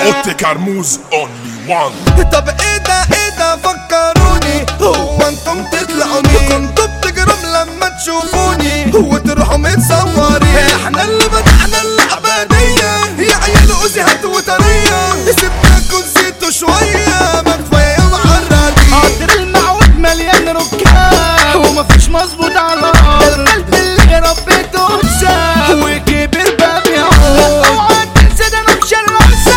اوتي كرموز اونلي وان طب ايه ده ايه ده فكروني هو انتم تطلعوا مين كنتوا بتجرم لما تشوفوني وتروحوا متصورين احنا اللي بدأنا اللعبة دي يا عيال اوزي هات وطرية سيبناكوا زيتوا شوية ما كفاية معرضين قدر المعود مليان ركاب ومفيش مظبوط على الارض القلب اللي ربيته انسى وكبر باب يعود اوعى تنسى ده انا مشرسة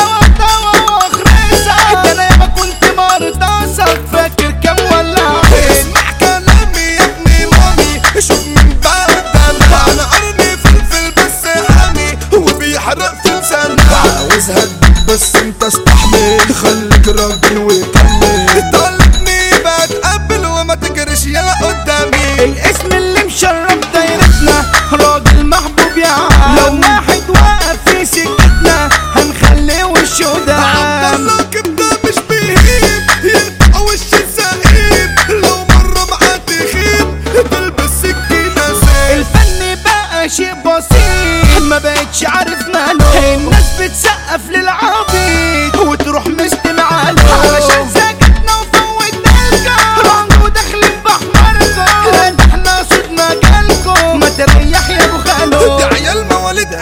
لو واخرسة ده انا ياما كنت مرتصة فاكر كام ولا اسمع كلامي يا ابني مامي شوف من بعد انا انا قرني فلفل بس حامي وبيحرق في لساني عاوزها تدوب بس انت استحمل خليك راجل وكمل طالبني بتقبل وما تجريش يلا قدامي الاسم اللي مشرف دايرتنا راجل محبوب يا عم لو واحد واقف في سكتنا هنخليه وشه عبد دعم الله كبده مش بيهيب يقطع وش الزهيب لو مرة معاه تخيب تلبس سكينة زين الفن بقى شيء بسيط ما بقتش عارف ماله الناس بتسقف للعبيد وتروح مستمع له علشان سكتنا وفوتنا الجو وداخلين بحمركم لا ده احنا صوت مجالكم ما تريح يا ابو خالو دي عيال مواليد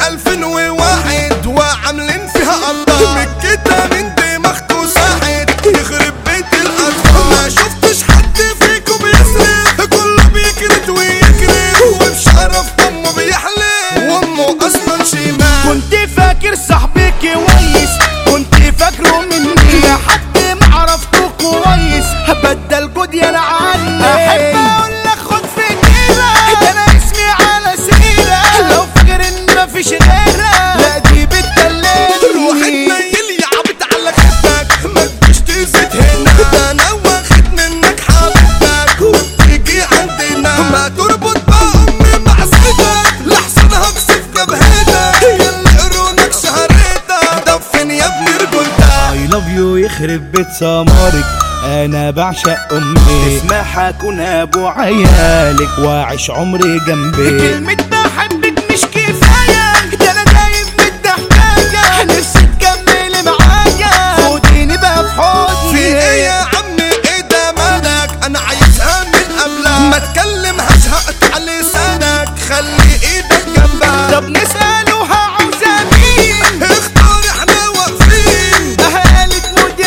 2001 وعاملين فيها الله مكتة من دماغكوا ساحت يخرب بيت الأطفال ما شفتش حد فيكم بيسرق كله بيكرت ويكرت وبشرف أمه بيحلف وأمه أصلا شمال كنت فاكر صاحبي كويس كنت فاكره مني لحد ما عرفته كويس هبدل جود يا عني احب اقول لك خد في جيبك ده انا اسمي على سيرة لو فاكر ان مفيش غيرك لا دي روح بتكلمني تنيل يا عبد على خدك ما تجيش تزيد هنا ده انا واخد منك حبك وبتيجي عندنا ما تربط بقى امي مع سيدك لحسن هكسف جبهتك هي اللي قرونك شهرتك دفن يا ابني رجولتك اي لاف يو يخرب بيت سمارك انا بعشق امي اسمح اكون ابو عيالك واعيش عمري جنبك كلمة بحبك مش كفاية ده انا دايب بالضحكاية نفسي تكملي معايا خديني بقى في حضني في ايه يا عم ايه ده مالك انا عايزها من قبلك ما تكلمهاش هقطع لسانك خلي ايدك جنبك طب نسأله عاوزة مين اختار احنا واقفين قالت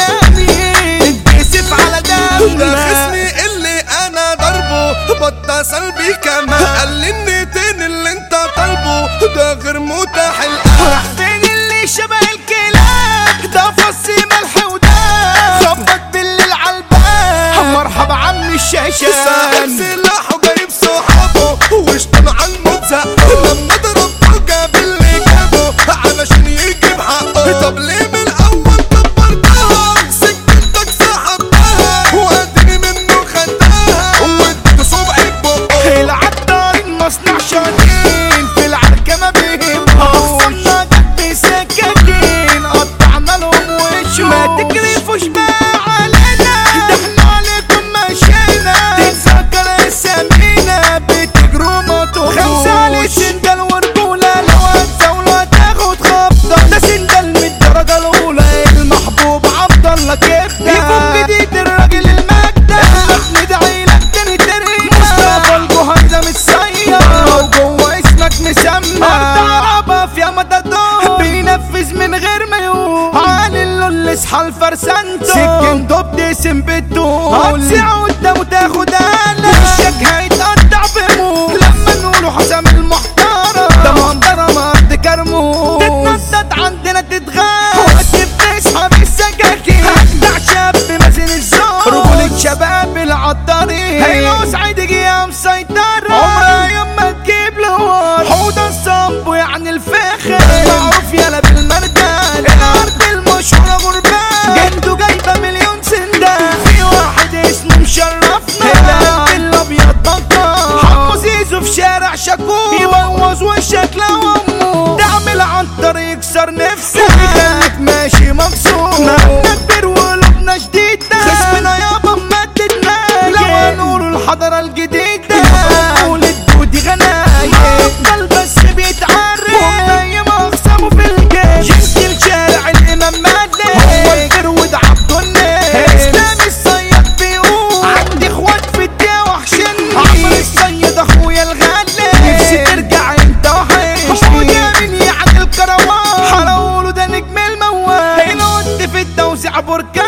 مدامي اتكسف على ده دمنا خصمي اللي انا ضربه بطة سلبي كمان قال لي النيتين اللي انت طالبه ده غير متاح الان راح فين اللي شبه الكلاب ده فص ملح وداب خبط بالليل عالباب مرحبا عم ساحب الشاشان سلاحه جايب صحابه واشتم على المتزق لما ضربته جاب اللي جابه علشان يجيب حقه طب ليه من الاول كبرتها سكتك سحبتها واديني منه خدتها واديته صبعي بقه العطارين مصنع شاطين في العركة ما بيهمهوش خصمنا جت بسكاكين قطعنا لهم وشهم ما تكرفوش بقى علينا ده احنا عليكم مشينا تتذكر اسامينا بتجروا ما تخوش خمسة على سندل ورجولة لو هتزاولوا هتاخد خبطة ده سندل من الدرجة الأولى المحبوب عبد الله كبدة يكون جديد الراجل المجدة ندعي لك تاني تاني مصطفى الجهيزة متسير وجوه اسمك مسمى أرض عربة فيها متدور بينفذ من غير ما يقول علي اللول اصحى الفرسانتو سكن دوب دسم بالطول هتسيع قدامه تاخد قلم وشك هيتقطع بموت لما نقوله حسام المحترم ده منظرة مرض كرموس تتنطط عندنا تتغاب وقت بتسحب السكاكين اجدع شاب مازن الزور رجولة شباب العطارين هي سعيد يا مسيطرة عمرها يوم ما تجيب لوار حوضة الصب يعني الفخر معروف يلا بالمردان الارض المشهورة غربان جنده جايبة مليون سندان في واحد اسمه مشرفنا القلب الابيض بطل حمو زيزو في شارع شكور يبوظ وشك لو امه تعمل عن طريق يكسر نفسك ويخليك ماشي مبسوط مهنا كبير وقلوبنا جديدة خصمنا يابا مددنا لو هنقول الحضارة الجديدة قول الدودي غنايم افضل بس بيتعرف ومنيم اقسامه في الجيش جنس الشارع الامام بركان